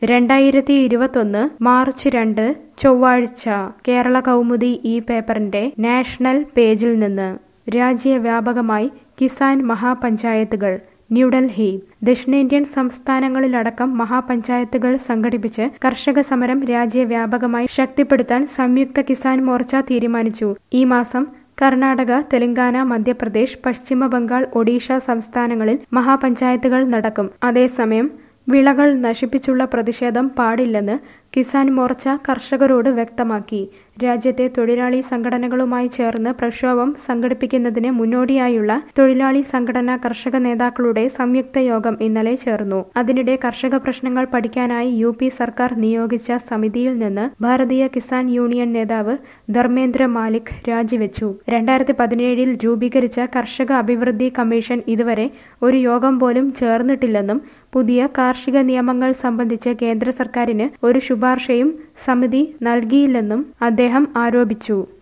രണ്ടായിരത്തി ഇരുപത്തൊന്ന് മാർച്ച് രണ്ട് ചൊവ്വാഴ്ച കേരള കൗമുദി ഈ പേപ്പറിന്റെ നാഷണൽ പേജിൽ നിന്ന് രാജ്യവ്യാപകമായി കിസാൻ മഹാപഞ്ചായത്തുകൾ ന്യൂഡൽഹി ദക്ഷിണേന്ത്യൻ സംസ്ഥാനങ്ങളിലടക്കം മഹാപഞ്ചായത്തുകൾ സംഘടിപ്പിച്ച് കർഷക സമരം രാജ്യവ്യാപകമായി ശക്തിപ്പെടുത്താൻ സംയുക്ത കിസാൻ മോർച്ച തീരുമാനിച്ചു ഈ മാസം കർണാടക തെലങ്കാന മധ്യപ്രദേശ് പശ്ചിമ ബംഗാൾ ഒഡീഷ സംസ്ഥാനങ്ങളിൽ മഹാപഞ്ചായത്തുകൾ നടക്കും അതേസമയം വിളകൾ നശിപ്പിച്ചുള്ള പ്രതിഷേധം പാടില്ലെന്ന് കിസാൻ മോർച്ച കർഷകരോട് വ്യക്തമാക്കി രാജ്യത്തെ തൊഴിലാളി സംഘടനകളുമായി ചേർന്ന് പ്രക്ഷോഭം സംഘടിപ്പിക്കുന്നതിന് മുന്നോടിയായുള്ള തൊഴിലാളി സംഘടനാ കർഷക നേതാക്കളുടെ സംയുക്ത യോഗം ഇന്നലെ ചേർന്നു അതിനിടെ കർഷക പ്രശ്നങ്ങൾ പഠിക്കാനായി യു പി സർക്കാർ നിയോഗിച്ച സമിതിയിൽ നിന്ന് ഭാരതീയ കിസാൻ യൂണിയൻ നേതാവ് ധർമ്മേന്ദ്ര മാലിക് രാജിവെച്ചു രണ്ടായിരത്തി പതിനേഴിൽ രൂപീകരിച്ച കർഷക അഭിവൃദ്ധി കമ്മീഷൻ ഇതുവരെ ഒരു യോഗം പോലും ചേർന്നിട്ടില്ലെന്നും പുതിയ കാർഷിക നിയമങ്ങൾ സംബന്ധിച്ച് കേന്ദ്ര സർക്കാരിന് ഒരു ശുപാർശയും സമിതി നൽകിയില്ലെന്നും അദ്ദേഹം ആരോപിച്ചു